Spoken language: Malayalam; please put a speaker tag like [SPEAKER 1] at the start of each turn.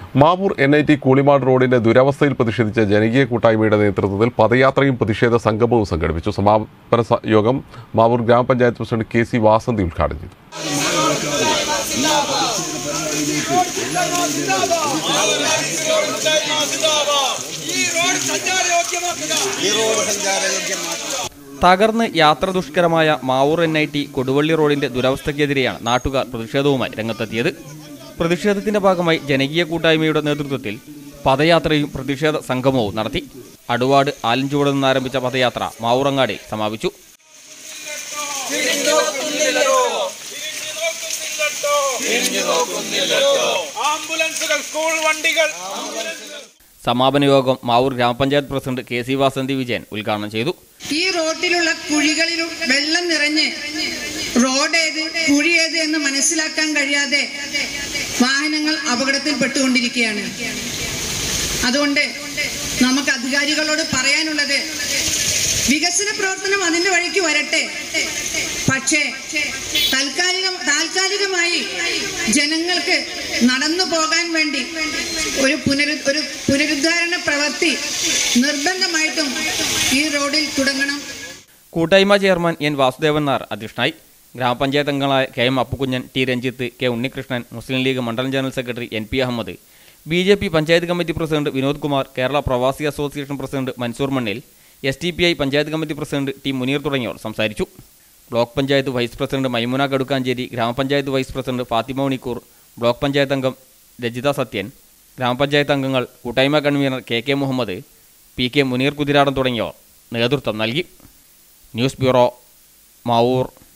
[SPEAKER 1] Mavoor N I T Koolimad റോഡിന്റെ ദുരവസ്ഥയിൽ പ്രതിഷേധിച്ച ജനകീയ കൂട്ടായ്മയുടെ നേതൃത്വത്തിൽ പദയാത്രയും പ്രതിഷേധ സംഗമവും സംഘടിപ്പിച്ചു സമാപന സ- യോഗം മാവൂർ ഗ്രാമപഞ്ചായത്ത് പ്രസിഡന്റ് കെ സി വാസന്തി ഉദ്ഘാടനം ചെയ്തു
[SPEAKER 2] ഈ റോഡ് സഞ്ചാരയോഗ്യമാക്കുക
[SPEAKER 3] തകർന്ന് യാത്ര ദുഷ്കരമായ Mavoor N I T Koduvally റോഡിന്റെ ദുരവസ്ഥയ്ക്കെതിരെയാണ് നാട്ടുകാർ പ്രതിഷേധവുമായി രംഗത്തെത്തിയത് പ്രതിഷേധത്തിന്റെ ഭാഗമായി ജനകീയ കൂട്ടായ്മയുടെ നേതൃത്വത്തിൽ പദയാത്രയും പ്രതിഷേധ സംഗമവും നടത്തി അടുവാട് ആലഞ്ചുവട് നിന്നാരംഭിച്ച പദയാത്ര മാവൂറങ്ങാടിൽ സമാപിച്ചു
[SPEAKER 2] ആംബുലൻസുകൾ സ്കൂൾ വണ്ടികൾ
[SPEAKER 3] സമാപന യോഗം മാവൂർ ഗ്രാമപഞ്ചായത്ത് president K C Vasanthi Vijayan ഉദ്ഘാടനം ചെയ്തു
[SPEAKER 4] ഈ റോഡിലുള്ള കുഴികളിലും വെള്ളം നിറഞ്ഞ് റോഡ് ഏത് കുഴി ഏത് എന്ന് മനസ്സിലാക്കാൻ കഴിയാതെ വാഹനങ്ങൾ അപകടത്തിൽപ്പെട്ടുകൊണ്ടിരിക്കുകയാണ് അതുകൊണ്ട് നമുക്ക് അധികാരികളോട് പറയാനുള്ളത് വികസന പ്രവർത്തനം അതിന്റെ വഴിക്ക് വരട്ടെ പക്ഷേ താൽക്കാലിക താൽക്കാലികമായി ജനങ്ങൾക്ക് നടന്നു പോകാൻ വേണ്ടി ഒരു പുനരു ഒരു പുനരുദ്ധാരണ പ്രവൃത്തി നിർബന്ധമായിട്ടും ഈ റോഡിൽ തുടങ്ങണം
[SPEAKER 3] കൂട്ടായ്മ ചെയർമാൻ എൻ വാസുദേവൻ നായർ അധ്യക്ഷനായി ഗ്രാമപഞ്ചായത്ത് അംഗങ്ങളായ K M Appukunjan T Ranjith K Unnikrishnan Muslim League മണ്ഡലം general secretary N P Ahammed B J P panchayat committee president Vinod Kumar Kerala Pravasi Association president Mansoor Mannil S D P I panchayat committee president T Muneer തുടങ്ങിയവർ സംസാരിച്ചു block panchayat vice president Maimuna Kadukkancheri ഗ്രാമപഞ്ചായത്ത് വൈസ് പ്രസിഡന്റ് ഫാത്തിമ മണിക്കൂർ ബ്ലോക്ക് പഞ്ചായത്ത് അംഗം രജിത സത്യൻ ഗ്രാമപഞ്ചായത്ത് അംഗങ്ങൾ കൂട്ടായ്മ convener K K Muhammad P K Muneer Kuthiradan തുടങ്ങിയവർ നേതൃത്വം നൽകി ന്യൂസ് ബ്യൂറോ മാവൂർ